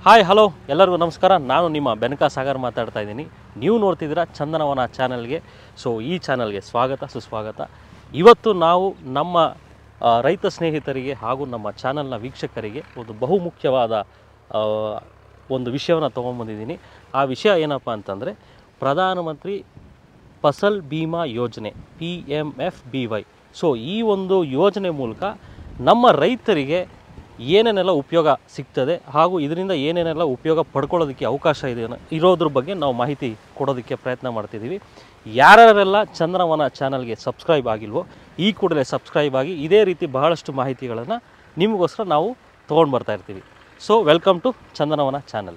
hi hello ಎಲ್ಲರಿಗೂ ನಮಸ್ಕಾರ ನಾನು ನಿಮ್ಮ ಬೆನಕ ಸಾಗರ್ ಮಾತಾಡ್ತಾ ಇದ್ದೀನಿ ನೀವು ನೋಡ್ತಿದ್ದೀರಾ ಚಂದನವನ ಚಾನಲ್ಗೆ ಸೊ ಈ ಚಾನಲ್ಗೆ ಸ್ವಾಗತ ಸುಸ್ವಾಗತ ಇವತ್ತು ನಾವು ನಮ್ಮ ಆ, ರೈತ ಸ್ನೇಹಿತರಿಗೆ ಹಾಗೂ ನಮ್ಮ ಚಾನಲ್ನ ವೀಕ್ಷಕರಿಗೆ ಒಂದು ಬಹುಮುಖ್ಯವಾದ ಆ, ಒಂದು ವಿಷಯವನ್ನು ತೊಗೊಂಬಂದಿದ್ದೀನಿ ಆ ವಿಷಯ ಏನಪ್ಪ ಅಂತಂದರೆ ಪ್ರಧಾನಮಂತ್ರಿ ಫಸಲ್ ಬಿಮಾ ಯೋಜನೆ P M F B Y so ಈ ಒಂದು ಯೋಜನೆ ಮೂಲಕ ನಮ್ಮ ರೈತರಿಗೆ ಏನೇನೆಲ್ಲ ಉಪಯೋಗ ಸಿಗ್ತದೆ ಹಾಗೂ ಇದರಿಂದ ಏನೇನೆಲ್ಲ ಉಪಯೋಗ ಪಡ್ಕೊಳ್ಳೋದಕ್ಕೆ ಅವಕಾಶ ಇದೆ ಅನ್ನೋ- ಇರೋದ್ರ ಬಗ್ಗೆ ನಾವು ಮಾಹಿತಿ ಕೊಡೋದಕ್ಕೆ ಪ್ರಯತ್ನ ಮಾಡ್ತಿದ್ದೀವಿ ಯಾರ್ಯಾರೆಲ್ಲ ಚಂದ್ರವನ ಚಾನಲ್ಗೆ ಸಬ್ಸ್ಕ್ರೈಬ್ ಆಗಿಲ್ವೋ ಈ ಕೂಡಲೇ ಸಬ್ಸ್ಕ್ರೈಬ್ ಆಗಿ ಇದೇ ರೀತಿ ಬಹಳಷ್ಟು ಮಾಹಿತಿಗಳನ್ನು ನಿಮಗೋಸ್ಕರ ನಾವು ತೊಗೊಂಡು ಬರ್ತಾ ಇರ್ತೀವಿ so welcome to Chandanavana channel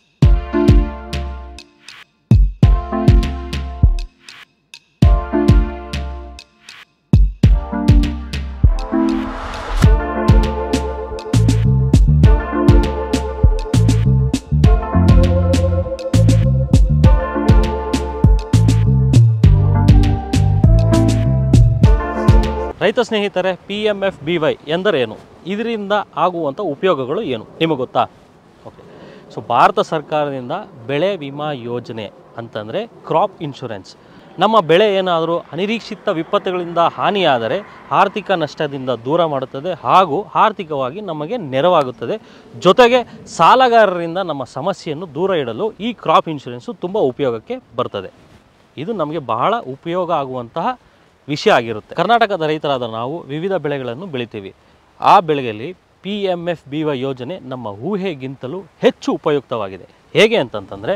ರೈತ ಸ್ನೇಹಿತರೆ P M F B Y ಎಂದರೇನು ಇದರಿಂದ ಆಗುವಂಥ ಉಪಯೋಗಗಳು ಏನು ನಿಮಗೆ ಗೊತ್ತಾ ಓಕೆ ಸೊ ಭಾರತ ಸರ್ಕಾರದಿಂದ ಬೆಳೆ ವಿಮಾ ಯೋಜನೆ ಅಂತಂದರೆ ಕ್ರಾಪ್ ಇನ್ಶೂರೆನ್ಸ್ ನಮ್ಮ ಬೆಳೆ ಏನಾದರೂ ಅನಿರೀಕ್ಷಿತ ವಿಪತ್ತುಗಳಿಂದ ಹಾನಿಯಾದರೆ ಆರ್ಥಿಕ ನಷ್ಟದಿಂದ ದೂರ ಮಾಡುತ್ತದೆ ಹಾಗೂ ಆರ್ಥಿಕವಾಗಿ ನಮಗೆ ನೆರವಾಗುತ್ತದೆ ಜೊತೆಗೆ ಸಾಲಗಾರರಿಂದ ನಮ್ಮ ಸಮಸ್ಯೆಯನ್ನು ದೂರ ಇಡಲು ಈ ಕ್ರಾಪ್ ಇನ್ಶೂರೆನ್ಸು ತುಂಬ ಉಪಯೋಗಕ್ಕೆ ಬರ್ತದೆ ಇದು ನಮಗೆ ಬಹಳ ಉಪಯೋಗ ಆಗುವಂತಹ ವಿಷಯ ಆಗಿರುತ್ತೆ ಕರ್ನಾಟಕದ ರೈತರಾದ ನಾವು ವಿವಿಧ ಬೆಳೆಗಳನ್ನು ಬೆಳಿತೀವಿ ಆ ಬೆಳೆಯಲ್ಲಿ P M F B Y ಯೋಜನೆ ನಮ್ಮ ಊಹೆಗಿಂತಲೂ ಹೆಚ್ಚು ಉಪಯುಕ್ತವಾಗಿದೆ ಹೇಗೆ ಅಂತಂತಂದರೆ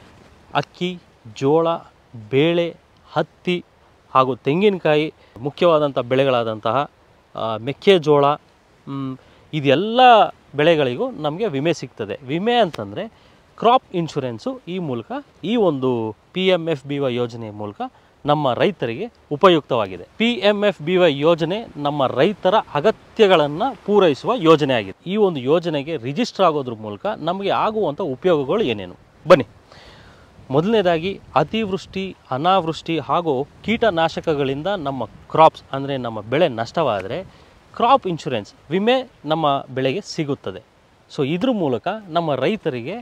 ಅಕ್ಕಿ ಜೋಳ ಬೇಳೆ ಹತ್ತಿ ಹಾಗೂ ತೆಂಗಿನಕಾಯಿ ಮುಖ್ಯವಾದಂಥ ಬೆಳೆಗಳಾದಂತಹ ಆ, ಮೆಕ್ಕೆಜೋಳ ಮ್, ಇದೆಲ್ಲ ಬೆಳೆಗಳಿಗೂ ನಮಗೆ ವಿಮೆ ಸಿಗ್ತದೆ ವಿಮೆ ಅಂತಂದರೆ ಕ್ರಾಪ್ ಇನ್ಶೂರೆನ್ಸು ಈ ಮೂಲಕ ಈ ಒಂದು P M F B Y ಯೋಜನೆಯ ಮೂಲಕ ನಮ್ಮ ರೈತರಿಗೆ ಉಪಯುಕ್ತವಾಗಿದೆ P M F B Y ಯೋಜನೆ ನಮ್ಮ ರೈತರ ಅಗತ್ಯಗಳನ್ನು ಪೂರೈಸುವ ಯೋಜನೆ ಆಗಿದೆ ಈ ಒಂದು ಯೋಜನೆಗೆ ರಿಜಿಸ್ಟರ್ ಆಗೋದ್ರ ಮೂಲಕ ನಮಗೆ ಆಗುವಂಥ ಉಪಯೋಗಗಳು ಏನೇನು ಬನ್ನಿ ಮೊದಲನೇದಾಗಿ ಅತಿವೃಷ್ಟಿ ಅನಾವೃಷ್ಟಿ ಹಾಗೂ ಕೀಟನಾಶಕಗಳಿಂದ ನಮ್ಮ ಕ್ರಾಪ್ಸ್ ಅಂದರೆ ನಮ್ಮ ಬೆಳೆ ನಷ್ಟವಾದರೆ ಕ್ರಾಪ್ ಇನ್ಶೂರೆನ್ಸ್ ವಿಮೆ ನಮ್ಮ ಬೆಳೆಗೆ ಸಿಗುತ್ತದೆ ಸೊ ಇದ್ರ ಮೂಲಕ ನಮ್ಮ ರೈತರಿಗೆ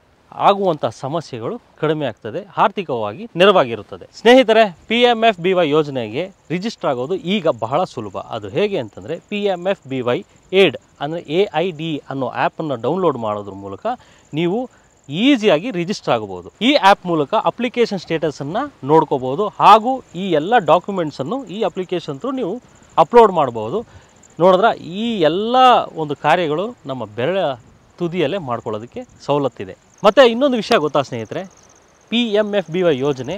ಆಗುವಂಥ ಸಮಸ್ಯೆಗಳು ಕಡಿಮೆ ಆಗ್ತದೆ ಆರ್ಥಿಕವಾಗಿ ನೆರವಾಗಿರುತ್ತದೆ ಸ್ನೇಹಿತರೆ P M F B Y ಯೋಜನೆಗೆ ರಿಜಿಸ್ಟರ್ ಆಗೋದು ಈಗ ಬಹಳ ಸುಲಭ ಅದು ಹೇಗೆ ಅಂತಂದರೆ P M F B Y aide ಅಂದರೆ ಎ ಐ ಡಿ ಅನ್ನೋ ಆ್ಯಪನ್ನು ಡೌನ್ಲೋಡ್ ಮಾಡೋದ್ರ ಮೂಲಕ ನೀವು ಈಸಿಯಾಗಿ ರಿಜಿಸ್ಟರ್ ಆಗಬಹುದು ಈ ಆ್ಯಪ್ ಮೂಲಕ ಅಪ್ಲಿಕೇಶನ್ ಸ್ಟೇಟಸನ್ನು ನೋಡ್ಕೋಬೋದು ಹಾಗೂ ಈ ಎಲ್ಲ ಡಾಕ್ಯುಮೆಂಟ್ಸನ್ನು ಈ ಅಪ್ಲಿಕೇಶನ್ ಥ್ರೂ ನೀವು ಅಪ್ಲೋಡ್ ಮಾಡ್ಬೋದು ನೋಡಿದ್ರೆ ಈ ಎಲ್ಲ ಒಂದು ಕಾರ್ಯಗಳು ನಮ್ಮ ಬೆರಳ ತುದಿಯಲ್ಲೇ ಮಾಡ್ಕೊಳ್ಳೋದಕ್ಕೆ ಸವಲತ್ತಿದೆ ಮತ್ತು ಇನ್ನೊಂದು ವಿಷಯ ಗೊತ್ತಾ ಸ್ನೇಹಿತರೆ P M F B Y ಯೋಜನೆ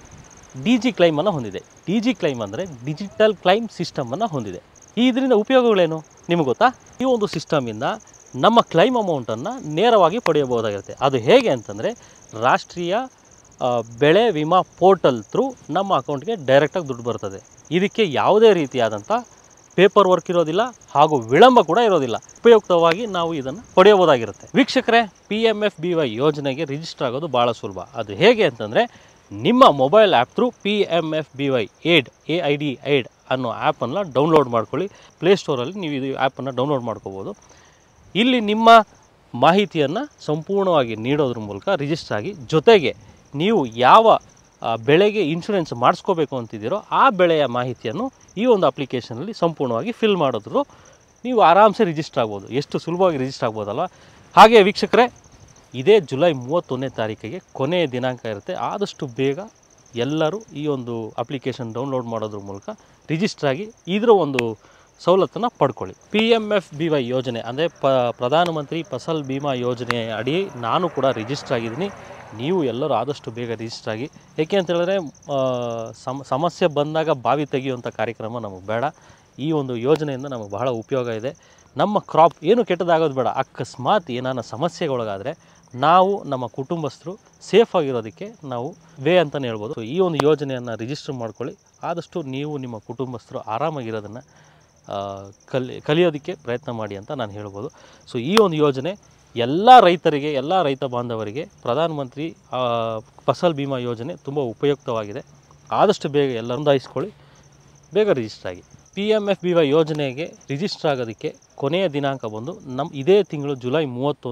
ಡಿ ಜಿ ಕ್ಲೈಮನ್ನು ಹೊಂದಿದೆ ಡಿ ಜಿ ಕ್ಲೈಮ್ ಅಂದರೆ ಡಿಜಿಟಲ್ ಕ್ಲೈಮ್ ಸಿಸ್ಟಮನ್ನು ಹೊಂದಿದೆ ಈ ಇದರಿಂದ ಉಪಯೋಗಗಳೇನು ನಿಮಗೆ ಗೊತ್ತಾ ಈ ಒಂದು ಸಿಸ್ಟಮಿಂದ ನಮ್ಮ ಕ್ಲೈಮ್ ಅಮೌಂಟನ್ನು ನೇರವಾಗಿ ಪಡೆಯಬಹುದಾಗಿರುತ್ತೆ ಅದು ಹೇಗೆ ಅಂತಂದರೆ ರಾಷ್ಟ್ರೀಯ ಆ, ಬೆಳೆ ವಿಮಾ ಪೋರ್ಟಲ್ ಥ್ರೂ ನಮ್ಮ ಅಕೌಂಟ್ಗೆ ಡೈರೆಕ್ಟಾಗಿ ದುಡ್ಡು ಬರ್ತದೆ ಇದಕ್ಕೆ ಯಾವುದೇ ರೀತಿಯಾದಂಥ ಪೇಪರ್ ವರ್ಕ್ ಇರೋದಿಲ್ಲ ಹಾಗೂ ವಿಳಂಬ ಕೂಡ ಇರೋದಿಲ್ಲ ಉಪಯುಕ್ತವಾಗಿ ನಾವು ಇದನ್ನು ಪಡೆಯಬಹುದಾಗಿರುತ್ತೆ ವೀಕ್ಷಕರೇ P M F B Y ಯೋಜನೆಗೆ ರಿಜಿಸ್ಟರ್ ಆಗೋದು ಭಾಳ ಸುಲಭ ಅದು ಹೇಗೆ ಅಂತಂದರೆ ನಿಮ್ಮ mobile app through P M F B Y aide A I D aide ಅನ್ನೋ ಆ್ಯಪನ್ನು ಡೌನ್ಲೋಡ್ ಮಾಡ್ಕೊಳ್ಳಿ ಪ್ಲೇಸ್ಟೋರಲ್ಲಿ ನೀವು ಇದು ಆ್ಯಪನ್ನು ಡೌನ್ಲೋಡ್ ಮಾಡ್ಕೋಬೋದು ಇಲ್ಲಿ ನಿಮ್ಮ ಮಾಹಿತಿಯನ್ನು ಸಂಪೂರ್ಣವಾಗಿ ನೀಡೋದ್ರ ಮೂಲಕ ರಿಜಿಸ್ಟರ್ ಆಗಿ ಜೊತೆಗೆ ನೀವು ಯಾವ ಆ, ಬೆಳೆಗೆ ಇನ್ಶೂರೆನ್ಸ್ ಮಾಡಿಸ್ಕೋಬೇಕು ಅಂತಿದ್ದೀರೋ ಆ ಬೆಳೆಯ ಮಾಹಿತಿಯನ್ನು ಈ ಒಂದು ಅಪ್ಲಿಕೇಶನಲ್ಲಿ ಸಂಪೂರ್ಣವಾಗಿ ಫಿಲ್ ಮಾಡಿದ್ರು ನೀವು ಆರಾಮ್ಸೆ ರಿಜಿಸ್ಟರ್ ಆಗ್ಬೋದು ಎಷ್ಟು ಸುಲಭವಾಗಿ ರಿಜಿಸ್ಟರ್ ಆಗ್ಬೋದಲ್ವ ಹಾಗೆ ವೀಕ್ಷಕರೇ ಇದೇ ಜುಲೈ ಮೂವತ್ತೊಂದನೇ ತಾರೀಕಿಗೆ ಕೊನೆಯ ದಿನಾಂಕ ಇರುತ್ತೆ ಆದಷ್ಟು ಬೇಗ ಎಲ್ಲರೂ ಈ ಒಂದು ಅಪ್ಲಿಕೇಶನ್ ಡೌನ್ಲೋಡ್ ಮಾಡೋದ್ರ ಮೂಲಕ ರಿಜಿಸ್ಟರ್ ಆಗಿ ಇದರ ಒಂದು ಸವಲತ್ತನ್ನು ಪಡ್ಕೊಳ್ಳಿ P M F B Y ಯೋಜನೆ ಅಂದರೆ ಪ ಪ್ರಧಾನಮಂತ್ರಿ ಫಸಲ್ ಬಿಮಾ ಯೋಜನೆ ಅಡಿ ನಾನು ಕೂಡ ರಿಜಿಸ್ಟರ್ ಆಗಿದ್ದೀನಿ ನೀವು ಎಲ್ಲರೂ ಆದಷ್ಟು ಬೇಗ ರಿಜಿಸ್ಟರ್ ಆಗಿ ಏಕೆ ಅಂತ ಹೇಳಿದ್ರೆ ಆ, ಸಮ ಸಮಸ್ಯೆ ಬಂದಾಗ ಬಾವಿ ತೆಗೆಯುವಂಥ ಕಾರ್ಯಕ್ರಮ ನಮಗೆ ಬೇಡ ಈ ಒಂದು ಯೋಜನೆಯಿಂದ ನಮಗೆ ಬಹಳ ಉಪಯೋಗ ಇದೆ ನಮ್ಮ ಕ್ರಾಪ್ ಏನು ಕೆಟ್ಟದಾಗೋದು ಬೇಡ ಅಕಸ್ಮಾತ್ ಏನಾನ ಸಮಸ್ಯೆಗೊಳಗಾದರೆ ನಾವು ನಮ್ಮ ಕುಟುಂಬಸ್ಥರು ಸೇಫ್ ಆಗಿರೋದಕ್ಕೆ ನಾವು ವೇ ಅಂತಲೇ ಹೇಳ್ಬೋದು So, ಈ ಒಂದು ಯೋಜನೆಯನ್ನು ರಿಜಿಸ್ಟರ್ ಮಾಡ್ಕೊಳ್ಳಿ ಆದಷ್ಟು ನೀವು ನಿಮ್ಮ ಕುಟುಂಬಸ್ಥರು ಆರಾಮಾಗಿರೋದನ್ನು ಆ, ಕಲಿ ಕಲಿಯೋದಕ್ಕೆ ಪ್ರಯತ್ನ ಮಾಡಿ ಅಂತ ನಾನು ಹೇಳ್ಬೋದು ಸೊ ಈ ಒಂದು ಯೋಜನೆ ಎಲ್ಲ ರೈತರಿಗೆ ಎಲ್ಲ ರೈತ ಬಾಂಧವರಿಗೆ ಪ್ರಧಾನಮಂತ್ರಿ ಆ, ಫಸಲ್ ಬಿಮಾ ಯೋಜನೆ ತುಂಬ ಉಪಯುಕ್ತವಾಗಿದೆ ಆದಷ್ಟು ಬೇಗ ಎಲ್ಲ ನೋಂದಾಯಿಸ್ಕೊಳ್ಳಿ ಬೇಗ ರಿಜಿಸ್ಟರ್ ಆಗಿ P M F B Y ಯೋಜನೆಗೆ ರಿಜಿಸ್ಟರ್ ಆಗೋದಕ್ಕೆ ಕೊನೆಯ ದಿನಾಂಕ ಬಂದು ನಮ್ಮ ಇದೇ ತಿಂಗಳು ಜುಲೈ ಮೂವತ್ತೊಂದು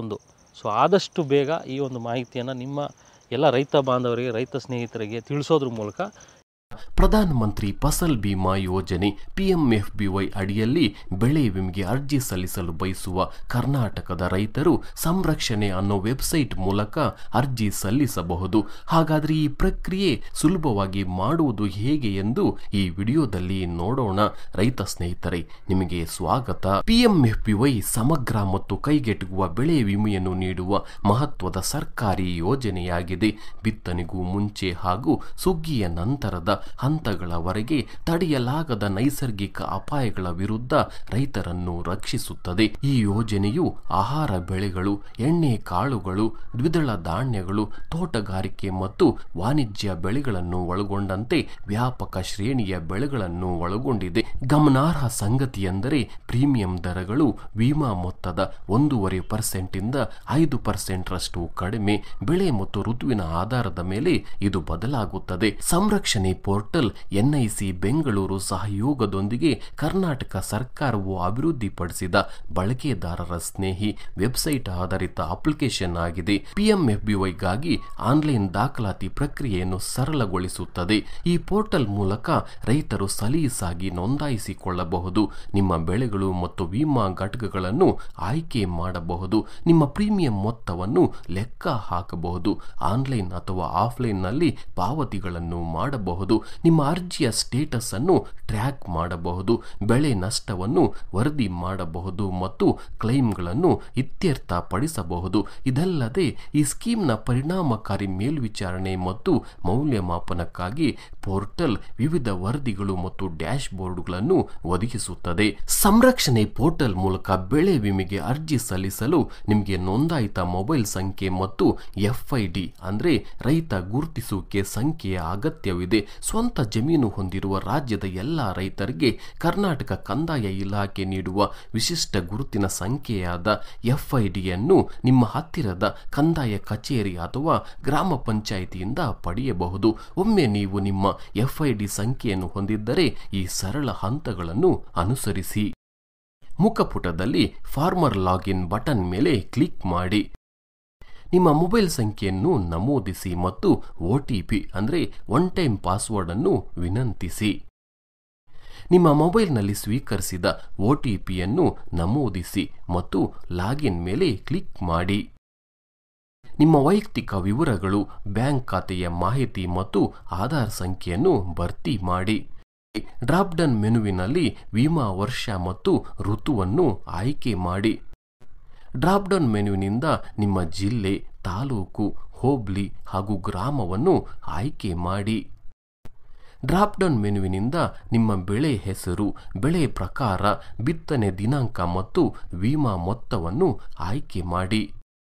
ಸೊ ಆದಷ್ಟು ಬೇಗ ಈ ಒಂದು ಮಾಹಿತಿಯನ್ನು ನಿಮ್ಮ ಎಲ್ಲ ರೈತ ಬಾಂಧವರಿಗೆ ರೈತ ಸ್ನೇಹಿತರಿಗೆ ತಿಳಿಸೋದ್ರ ಮೂಲಕ ಪ್ರಧಾನ ಮಂತ್ರಿ ಫಸಲ್ ಬಿಮಾ ಯೋಜನೆ ಪಿಎಂಎಫ್ಬಿವೈ ಅಡಿಯಲ್ಲಿ ಬೆಳೆ ವಿಮೆಗೆ ಅರ್ಜಿ ಸಲ್ಲಿಸಲು ಬಯಸುವ ಕರ್ನಾಟಕದ ರೈತರು ಸಂರಕ್ಷಣೆ ಅನ್ನೋ ವೆಬ್ಸೈಟ್ ಮೂಲಕ ಅರ್ಜಿ ಸಲ್ಲಿಸಬಹುದು ಹಾಗಾದ್ರೆ ಈ ಪ್ರಕ್ರಿಯೆ ಸುಲಭವಾಗಿ ಮಾಡುವುದು ಹೇಗೆ ಎಂದು ಈ ವಿಡಿಯೋದಲ್ಲಿ ನೋಡೋಣ ರೈತ ಸ್ನೇಹಿತರೆ ನಿಮಗೆ ಸ್ವಾಗತ ಪಿಎಂಎಫ್ಬಿವೈ ಸಮಗ್ರ ಮತ್ತು ಕೈಗೆಟುಕುವ ಬೆಳೆ ವಿಮೆಯನ್ನು ನೀಡುವ ಮಹತ್ವದ ಸರ್ಕಾರಿ ಯೋಜನೆಯಾಗಿದೆ ಬಿತ್ತನೆಗೂ ಮುಂಚೆ ಹಾಗೂ ಸುಗ್ಗಿಯ ನಂತರದ ಹಂತಗಳವರೆಗೆ ತಡೆಯಲಾಗದ ನೈಸರ್ಗಿಕ ಅಪಾಯಗಳ ವಿರುದ್ಧ ರೈತರನ್ನು ರಕ್ಷಿಸುತ್ತದೆ ಈ ಯೋಜನೆಯು ಆಹಾರ ಬೆಳೆಗಳು ಎಣ್ಣೆ ಕಾಳುಗಳು ದ್ವಿದಳ ಧಾನ್ಯಗಳು ತೋಟಗಾರಿಕೆ ಮತ್ತು ವಾಣಿಜ್ಯ ಬೆಳೆಗಳನ್ನು ಒಳಗೊಂಡಂತೆ ವ್ಯಾಪಕ ಶ್ರೇಣಿಯ ಬೆಳೆಗಳನ್ನು ಒಳಗೊಂಡಿದೆ ಗಮನಾರ್ಹ ಸಂಗತಿಯೆಂದರೆ ಪ್ರೀಮಿಯಂ ದರಗಳು ವಿಮಾ ಮೊತ್ತದ ಒಂದೂವರೆ ಪರ್ಸೆಂಟ್ ಇಂದ ಐದು ಪರ್ಸೆಂಟ್ ರಷ್ಟು ಕಡಿಮೆ ಬೆಳೆ ಮತ್ತು ಋತುವಿನ ಆಧಾರದ ಮೇಲೆ ಇದು ಬದಲಾಗುತ್ತದೆ ಸಂರಕ್ಷಣೆ ಪೋರ್ಟಲ್ ಎನ್ಐಸಿ ಬೆಂಗಳೂರು ಸಹಯೋಗದೊಂದಿಗೆ ಕರ್ನಾಟಕ ಸರ್ಕಾರವು ಅಭಿವೃದ್ಧಿಪಡಿಸಿದ ಬಳಕೆದಾರರ ಸ್ನೇಹಿ ವೆಬ್ಸೈಟ್ ಆಧಾರಿತ ಅಪ್ಲಿಕೇಶನ್ ಆಗಿದೆ ಪಿಎಂಎಫ್ಬಿವೈಗಾಗಿ ಆನ್ಲೈನ್ ದಾಖಲಾತಿ ಪ್ರಕ್ರಿಯೆಯನ್ನು ಸರಳಗೊಳಿಸುತ್ತದೆ ಈ ಪೋರ್ಟಲ್ ಮೂಲಕ ರೈತರು ಸಲೀಸಾಗಿ ನೋಂದಾಯಿಸಿಕೊಳ್ಳಬಹುದು ನಿಮ್ಮ ಬೆಳೆಗಳು ಮತ್ತು ವಿಮಾ ಘಟಕಗಳನ್ನು ಆಯ್ಕೆ ಮಾಡಬಹುದು ನಿಮ್ಮ ಪ್ರೀಮಿಯಂ ಮೊತ್ತವನ್ನು ಲೆಕ್ಕ ಹಾಕಬಹುದು ಆನ್ಲೈನ್ ಅಥವಾ ಆಫ್ಲೈನ್ನಲ್ಲಿ ಪಾವತಿಗಳನ್ನು ಮಾಡಬಹುದು ನಿಮ್ಮ ಅರ್ಜಿಯ ಸ್ಟೇಟಸ್ ಅನ್ನು ಟ್ರ್ಯಾಕ್ ಮಾಡಬಹುದು ಬೆಳೆ ನಷ್ಟವನ್ನು ವರದಿ ಮಾಡಬಹುದು ಮತ್ತು ಕ್ಲೈಮ್ಗಳನ್ನು ಇತ್ಯರ್ಥಪಡಿಸಬಹುದು ಇದಲ್ಲದೆ ಈ ಸ್ಕೀಮ್ನ ಪರಿಣಾಮಕಾರಿ ಮೇಲ್ವಿಚಾರಣೆ ಮತ್ತು ಮೌಲ್ಯಮಾಪನಕ್ಕಾಗಿ ಪೋರ್ಟಲ್ ವಿವಿಧ ವರದಿಗಳು ಮತ್ತು ಡ್ಯಾಶ್ ಬೋರ್ಡ್ಗಳನ್ನು ಒದಗಿಸುತ್ತದೆ ಸಂರಕ್ಷಣೆ ಪೋರ್ಟಲ್ ಮೂಲಕ ಬೆಳೆ ವಿಮೆಗೆ ಅರ್ಜಿ ಸಲ್ಲಿಸಲು ನಿಮಗೆ ನೋಂದಾಯಿತ ಮೊಬೈಲ್ ಸಂಖ್ಯೆ ಮತ್ತು ಎಫ್ಐಡಿ ಅಂದ್ರೆ ರೈತ ಗುರುತಿಸುವಿಕೆ ಸಂಖ್ಯೆಯ ಅಗತ್ಯವಿದೆ ಸ್ವಂತ ಜಮೀನು ಹೊಂದಿರುವ ರಾಜ್ಯದ ಎಲ್ಲ ರೈತರಿಗೆ ಕರ್ನಾಟಕ ಕಂದಾಯ ಇಲಾಖೆ ನೀಡುವ ವಿಶಿಷ್ಟ ಗುರುತಿನ ಸಂಖ್ಯೆಯಾದ ಎಫ್ಐಡಿಯನ್ನು ನಿಮ್ಮ ಹತ್ತಿರದ ಕಂದಾಯ ಕಚೇರಿ ಅಥವಾ ಗ್ರಾಮ ಪಂಚಾಯಿತಿಯಿಂದ ಪಡೆಯಬಹುದು ಒಮ್ಮೆ ನೀವು ನಿಮ್ಮ ಎಫ್ಐಡಿ ಸಂಖ್ಯೆಯನ್ನು ಹೊಂದಿದ್ದರೆ ಈ ಸರಳ ಹಂತಗಳನ್ನು ಅನುಸರಿಸಿ ಮುಖಪುಟದಲ್ಲಿ ಫಾರ್ಮರ್ ಲಾಗಿನ್ ಬಟನ್ ಮೇಲೆ ಕ್ಲಿಕ್ ಮಾಡಿ ನಿಮ್ಮ ಮೊಬೈಲ್ ಸಂಖ್ಯೆಯನ್ನು ನಮೂದಿಸಿ ಮತ್ತು ಒ ಟಿ ಪಿ ಅಂದರೆ ಒನ್ ಟೈಮ್ ಪಾಸ್ವರ್ಡ್ ಅನ್ನು ವಿನಂತಿಸಿ ನಿಮ್ಮ ಮೊಬೈಲ್ನಲ್ಲಿ ಸ್ವೀಕರಿಸಿದ ಒ ಟಿ ಪಿಯನ್ನು ನಮೂದಿಸಿ ಮತ್ತು ಲಾಗಿನ್ ಮೇಲೆ ಕ್ಲಿಕ್ ಮಾಡಿ ನಿಮ್ಮ ವೈಯಕ್ತಿಕ ವಿವರಗಳು ಬ್ಯಾಂಕ್ ಖಾತೆಯ ಮಾಹಿತಿ ಮತ್ತು ಆಧಾರ್ ಸಂಖ್ಯೆಯನ್ನು ಭರ್ತಿ ಮಾಡಿ ಡ್ರಾಪ್ ಡೌನ್ ಮೆನುವಿನಲ್ಲಿ ವಿಮಾ ವರ್ಷ ಮತ್ತು ಋತುವನ್ನು ಆಯ್ಕೆ ಮಾಡಿ ಡ್ರಾಪ್ ಡೌನ್ ಮೆನುವಿನಿಂದ ನಿಮ್ಮ ಜಿಲ್ಲೆ ತಾಲೂಕು ಹೋಬ್ಳಿ ಹಾಗೂ ಗ್ರಾಮವನ್ನು ಆಯ್ಕೆ ಮಾಡಿ ಡ್ರಾಪ್ ಡೌನ್ ಮೆನುವಿನಿಂದ ನಿಮ್ಮ ಬೆಳೆ ಹೆಸರು ಬೆಳೆ ಪ್ರಕಾರ ಬಿತ್ತನೆ ದಿನಾಂಕ ಮತ್ತು ವಿಮಾ ಮೊತ್ತವನ್ನು ಆಯ್ಕೆ ಮಾಡಿ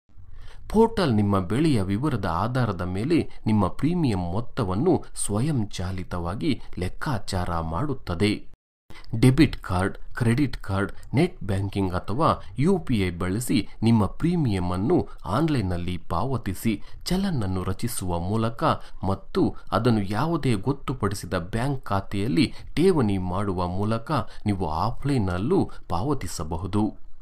ಪೋರ್ಟಲ್ ನಿಮ್ಮ ಬೆಳೆಯ ವಿವರದ ಆಧಾರದ ಮೇಲೆ ನಿಮ್ಮ ಪ್ರೀಮಿಯಂ ಮೊತ್ತವನ್ನು ಸ್ವಯಂಚಾಲಿತವಾಗಿ ಲೆಕ್ಕಾಚಾರ ಮಾಡುತ್ತದೆ debit card credit card net banking ಅಥವಾ ಯುಪಿಐ ಬಳಸಿ ನಿಮ್ಮ ಪ್ರೀಮಿಯಂ ಅನ್ನು ಆನ್ಲೈನ್ನಲ್ಲಿ ಪಾವತಿಸಿ ಚಲನ್ ಅನ್ನು ರಚಿಸುವ ಮೂಲಕ ಮತ್ತು ಅದನ್ನು ಯಾವುದೇ ಗೊತ್ತುಪಡಿಸಿದ ಬ್ಯಾಂಕ್ ಖಾತೆಯಲ್ಲಿ ಠೇವಣಿ ಮಾಡುವ ಮೂಲಕ ನೀವು ಆಫ್ಲೈನ್ನಲ್ಲೂ ಪಾವತಿಸಬಹುದು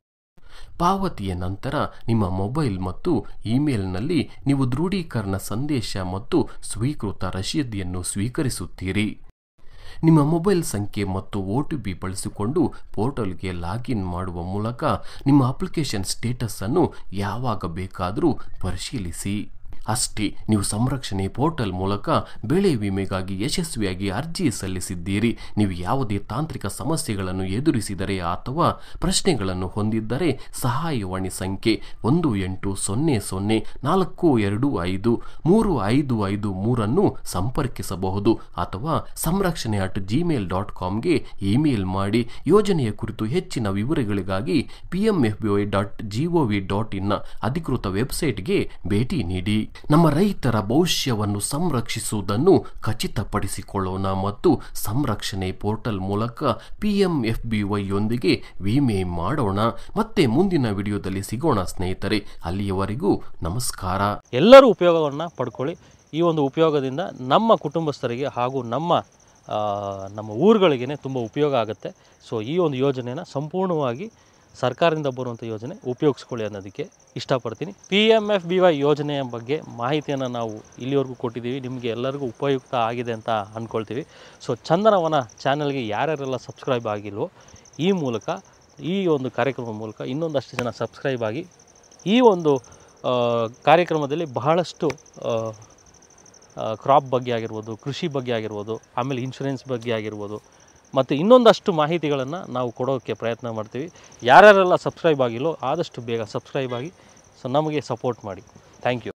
ಪಾವತಿಯ ನಂತರ ನಿಮ್ಮ ಮೊಬೈಲ್ ಮತ್ತು ಇಮೇಲ್ನಲ್ಲಿ ನೀವು ದೃಢೀಕರಣ ಸಂದೇಶ ಮತ್ತು ಸ್ವೀಕೃತ ರಶೀದಿಯನ್ನು ಸ್ವೀಕರಿಸುತ್ತೀರಿ ನಿಮ್ಮ ಮೊಬೈಲ್ ಸಂಖ್ಯೆ ಮತ್ತು ಒ ಟಿ ಪಿ ಬಳಸಿಕೊಂಡು ಪೋರ್ಟಲ್ಗೆ ಲಾಗಿನ್ ಮಾಡುವ ಮೂಲಕ ನಿಮ್ಮ ಅಪ್ಲಿಕೇಶನ್ ಸ್ಟೇಟಸ್ ಅನ್ನು ಯಾವಾಗ ಬೇಕಾದರೂ ಪರಿಶೀಲಿಸಿ ಅಷ್ಟೇ ನೀವು ಸಂರಕ್ಷಣೆ ಪೋರ್ಟಲ್ ಮೂಲಕ ಬೆಳೆ ವಿಮೆಗಾಗಿ ಯಶಸ್ವಿಯಾಗಿ ಅರ್ಜಿ ಸಲ್ಲಿಸಿದ್ದೀರಿ ನೀವು ಯಾವುದೇ ತಾಂತ್ರಿಕ ಸಮಸ್ಯೆಗಳನ್ನು ಎದುರಿಸಿದರೆ ಅಥವಾ ಪ್ರಶ್ನೆಗಳನ್ನು ಹೊಂದಿದ್ದರೆ ಸಹಾಯವಾಣಿ ಸಂಖ್ಯೆ ಒಂದು ಎಂಟು ಸೊನ್ನೆ ಸೊನ್ನೆ ನಾಲ್ಕು ಎರಡು ಐದು ಮೂರು ಐದು ಐದು ಮೂರನ್ನು ಸಂಪರ್ಕಿಸಬಹುದು ಅಥವಾ ಸಂರಕ್ಷಣೆ ಅಟ್ ಜಿಮೇಲ್ ಡಾಟ್ ಕಾಮ್ಗೆ ಇಮೇಲ್ ಮಾಡಿ ಯೋಜನೆಯ ಕುರಿತು ಹೆಚ್ಚಿನ ವಿವರಗಳಿಗಾಗಿ P M F B Y dot G O V dot ಇನ್ನ ಅಧಿಕೃತ ವೆಬ್ಸೈಟ್ಗೆ ಭೇಟಿ ನೀಡಿ ನಮ್ಮ ರೈತರ ಭವಿಷ್ಯವನ್ನು ಸಂರಕ್ಷಿಸುವುದನ್ನು ಖಚಿತಪಡಿಸಿಕೊಳ್ಳೋಣ ಮತ್ತು ಸಂರಕ್ಷಣೆ ಪೋರ್ಟಲ್ ಮೂಲಕ ಪಿ ಎಂ ಎಫ್ ಬಿ ವೈಯೊಂದಿಗೆ ವಿಮೆ ಮಾಡೋಣ ಮತ್ತೆ ಮುಂದಿನ ವಿಡಿಯೋದಲ್ಲಿ ಸಿಗೋಣ ಸ್ನೇಹಿತರೆ ಅಲ್ಲಿಯವರೆಗೂ ನಮಸ್ಕಾರ ಎಲ್ಲರೂ ಉಪಯೋಗವನ್ನು ಪಡ್ಕೊಳ್ಳಿ ಈ ಒಂದು ಉಪಯೋಗದಿಂದ ನಮ್ಮ ಕುಟುಂಬಸ್ಥರಿಗೆ ಹಾಗೂ ನಮ್ಮ ಆ, ನಮ್ಮ ಊರುಗಳಿಗೇ ತುಂಬ ಉಪಯೋಗ ಆಗುತ್ತೆ ಸೊ ಈ ಒಂದು ಯೋಜನೆನ ಸಂಪೂರ್ಣವಾಗಿ ಸರ್ಕಾರದಿಂದ ಬರುವಂಥ ಯೋಜನೆ ಉಪಯೋಗಿಸ್ಕೊಳ್ಳಿ ಅನ್ನೋದಕ್ಕೆ ಇಷ್ಟಪಡ್ತೀನಿ P M F B Y ಯೋಜನೆಯ ಬಗ್ಗೆ ಮಾಹಿತಿಯನ್ನು ನಾವು ಇಲ್ಲಿವರೆಗೂ ಕೊಟ್ಟಿದ್ದೀವಿ ನಿಮಗೆ ಎಲ್ಲರಿಗೂ ಉಪಯುಕ್ತ ಆಗಿದೆ ಅಂತ ಅಂದ್ಕೊಳ್ತೀವಿ ಸೊ ಚಂದನವನ ಚಾನಲ್ಗೆ ಯಾರ್ಯಾರೆಲ್ಲ ಸಬ್ಸ್ಕ್ರೈಬ್ ಆಗಿಲ್ವೋ ಈ ಮೂಲಕ ಈ ಒಂದು ಕಾರ್ಯಕ್ರಮದ ಮೂಲಕ ಇನ್ನೊಂದಷ್ಟು ಜನ ಸಬ್ಸ್ಕ್ರೈಬ್ ಆಗಿ ಈ ಒಂದು ಆ, ಕಾರ್ಯಕ್ರಮದಲ್ಲಿ ಬಹಳಷ್ಟು ಕ್ರಾಪ್ ಬಗ್ಗೆ ಆಗಿರ್ಬೋದು ಕೃಷಿ ಬಗ್ಗೆ ಆಗಿರ್ಬೋದು ಆಮೇಲೆ ಇನ್ಶೂರೆನ್ಸ್ ಬಗ್ಗೆ ಆಗಿರ್ಬೋದು ಮತ್ತು ಇನ್ನೊಂದಷ್ಟು ಮಾಹಿತಿಗಳನ್ನು ನಾವು ಕೊಡೋಕ್ಕೆ ಪ್ರಯತ್ನ ಮಾಡ್ತೀವಿ ಯಾರ್ಯಾರೆಲ್ಲ ಸಬ್ಸ್ಕ್ರೈಬ್ ಆಗಿಲ್ಲೋ ಆದಷ್ಟು ಬೇಗ ಸಬ್ಸ್ಕ್ರೈಬ್ ಆಗಿ ಸೊ ನಮಗೆ ಸಪೋರ್ಟ್ ಮಾಡಿ ಥ್ಯಾಂಕ್ ಯು